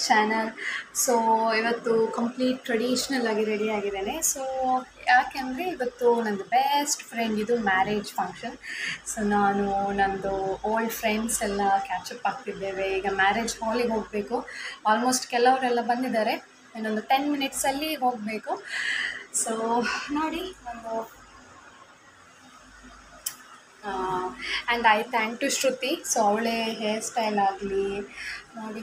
channel so ಇವತ್ತು complete traditional ಆಗಿ ready ಆಗಿದ್ದೇನೆ ಸೊ ಯಾಕೆಂದರೆ ಇವತ್ತು ನಂದು ಬೆಸ್ಟ್ ಫ್ರೆಂಡ್ ಇದು ಮ್ಯಾರೇಜ್ ಫಂಕ್ಷನ್ ಸೊ ನಾನು ನಂದು ಓಲ್ಡ್ ಫ್ರೆಂಡ್ಸ್ ಎಲ್ಲ ಕ್ಯಾಚಪ್ ಆಗ್ತಿದ್ದೇವೆ ಈಗ ಮ್ಯಾರೇಜ್ ಹಾಲಿಗೆ ಹೋಗಬೇಕು ಆಲ್ಮೋಸ್ಟ್ ಕೆಲವರೆಲ್ಲ ಬಂದಿದ್ದಾರೆ ಇನ್ನೊಂದು ಟೆನ್ ಮಿನಿಟ್ಸಲ್ಲಿ ಹೋಗಬೇಕು ಸೊ ನೋಡಿ ಒಂದು and I thank to Shruti so ಅವಳೇ ಹೇರ್ ಸ್ಟೈಲ್ ಆಗಲಿ ನೋಡಿ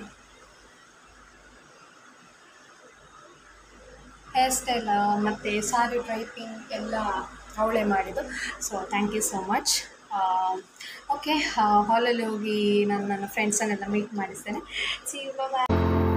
ಹೇರ್ ಸ್ಟೈಲ್ ಮತ್ತು ಸಾರಿ ಡ್ರೈಪಿಂಗ್ ಎಲ್ಲ ಅವಳೇ ಮಾಡಿದ್ದು so thank you so much okay ಹಾಲಲ್ಲಿ ಹೋಗಿ ನಾನು ನನ್ನ ಫ್ರೆಂಡ್ಸನ್ನೆಲ್ಲ ಮೀಟ್ ಮಾಡಿಸ್ತೇನೆ ಸಿ ಬಾಯ್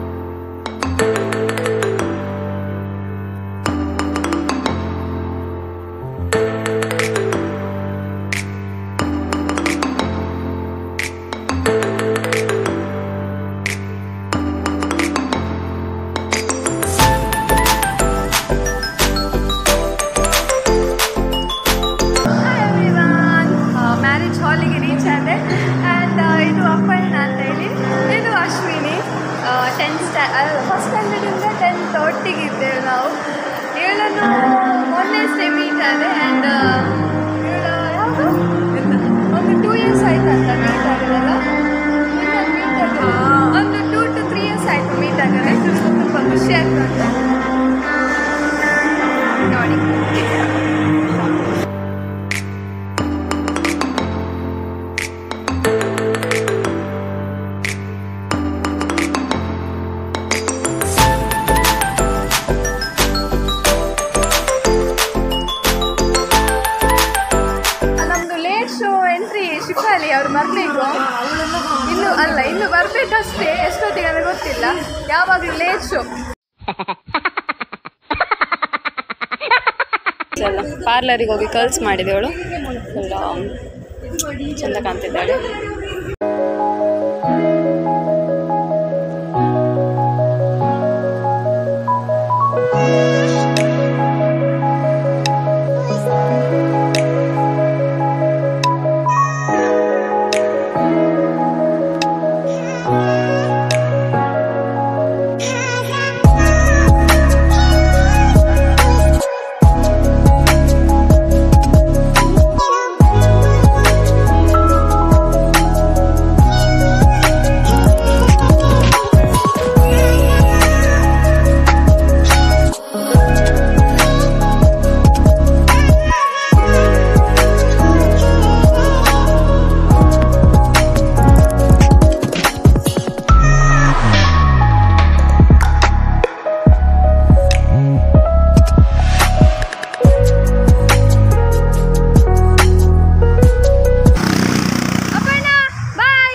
ಮ್ಯಾರೇಜ್ ಹಾಲಿಗೆ ರೀಚ್ ಆದೆ ಆ್ಯಂಡ್ ಇದು ಅಪ್ಪಣ್ಣ ಅಂತ ಹೇಳಿ ಇದು ಅಶ್ವಿನಿ ಟೆಂತ್ ಸ್ಟ್ಯಾ ಫಸ್ಟ್ ಸ್ಟ್ಯಾಂಡರ್ಡಿಂದ ಟೆಂತ್ ಒಟ್ಟಿಗೆ ಇದ್ದೇವೆ ನಾವು ಇವಳನ್ನು ಮೊನ್ನೆ ಸ್ಟೇ ಮೀಟ್ ಆದೆ ಆ್ಯಂಡ್ ಇವಳು ಯಾವುದು ಒಂದು ಟೂ ಇಯರ್ಸ್ ಆಯ್ತು ಅಂತ ಮೀಟ್ ಆಗಿರಲ್ಲ ಒಂದು ಟೂ ಟು ತ್ರೀ ಇಯರ್ಸ್ ಆಯಿತು ಮೀಟ್ ಆಗಿದ್ರೆ ತುಂಬ ಖುಷಿ ಆಯಿತು ಅಂತ ನೋಡಿ ನಮ್ದು ಲೇಟ್ ಶೋ ಎಂಟ್ರಿ ಶಿಫಾಲಿ ಅವ್ರು ಬರಬೇಕು ಇನ್ನು ಅಲ್ಲ ಇನ್ನು ಬರ್ಬೇಕಷ್ಟೇ ಎಷ್ಟೊತ್ತಿಗೆ ನನಗೆ ಗೊತ್ತಿಲ್ಲ ಯಾವಾಗಲೂ ಲೇಟ್ ಶೋ ಪಾರ್ಲರಿಗೆ ಹೋಗಿ ಕರ್ಲ್ಸ್ ಮಾಡಿದವಳು ಎಲ್ಲ ಚಂದ ಕಾಣ್ತಿದ್ದಾಳೆ Aparna bye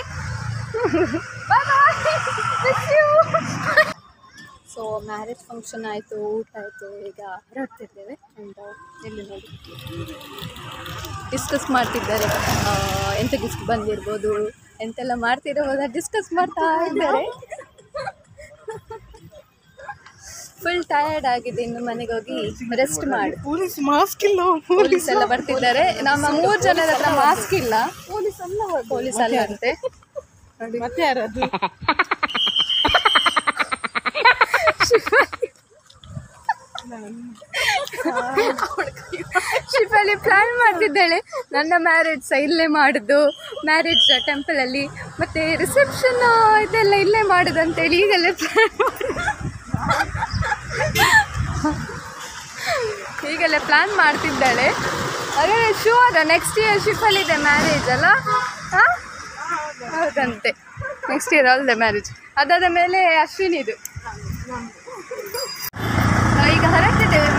so marriage function ಆಯಿತು ಊಟ ಆಯಿತು ಈಗ ಹೊರಡ್ತಿದ್ದೇವೆ ಆ್ಯಂಡ್ ಎಲ್ಲಿ ನೋಡಿ ಡಿಸ್ಕಸ್ ಮಾಡ್ತಿದ್ದಾರೆ ಆ, ಎಂತ ಗಿಫ್ಟ್ ಬಂದಿರ್ಬೋದು ಎಂತೆಲ್ಲ ಮಾಡ್ತಿರ್ಬೋದು ಡಿಸ್ಕಸ್ ಮಾಡ್ತಾ ಇದ್ದಾರೆ ಫುಲ್ ಟಯರ್ಡ್ ಆಗಿದೆ ಇನ್ನು ಮನೆಗೆ ಹೋಗಿ ರೆಸ್ಟ್ ಮಾಡಿ ಪೊಲೀಸ್ ಮಾಸ್ಕ್ ಇಲ್ಲ ಪೊಲೀಸ್ ಎಲ್ಲ ಬರ್ತಿದ್ದಾರೆ ನಮ್ಮ ಮೂರು ಜನದ ಹತ್ರ ಮಾಸ್ಕ್ ಇಲ್ಲ ಪೊಲೀಸ್ ಅಲ್ಲ ಪೊಲೀಸ್ ಅಲ್ಲ ಅಂತೆ ಮತ್ತೆ ಯಾರದು ಶಿಫಲ್ಲಿ ಪ್ಲಾನ್ ಮಾಡ್ತಿದ್ದಾಳೆ ನನ್ನ ಮ್ಯಾರೇಜ್ ಸಹ ಇಲ್ಲೇ ಮಾಡುದು ಮ್ಯಾರೇಜ್ ಟೆಂಪಲಲ್ಲಿ ಮತ್ತೆ ರಿಸೆಪ್ಷನ್ ಇದೆಲ್ಲ ಇಲ್ಲೇ ಮಾಡುದು ಅಂತೇಳಿ ಈಗಲೇ ಪ್ಲಾನ್ ಈಗಲೇ ಪ್ಲಾನ್ ಮಾಡ್ತಿದ್ದಾಳೆ ಅದೇ ಶೂರ್ ನೆಕ್ಸ್ಟ್ ಇಯರ್ ಶಿಫಲ್ಲಿದೆ ಮ್ಯಾರೇಜ್ ಅಲ್ಲ ಹಾಂ ಹೌದಂತೆ ನೆಕ್ಸ್ಟ್ ಇಯರ್ ಅಲ್ಲದೆ ಮ್ಯಾರೇಜ್ ಅದಾದ ಮೇಲೆ ಅಶ್ವಿನಿದು ನಾವು ಈಗ ಹೊರಟಿದ್ದೇವೆ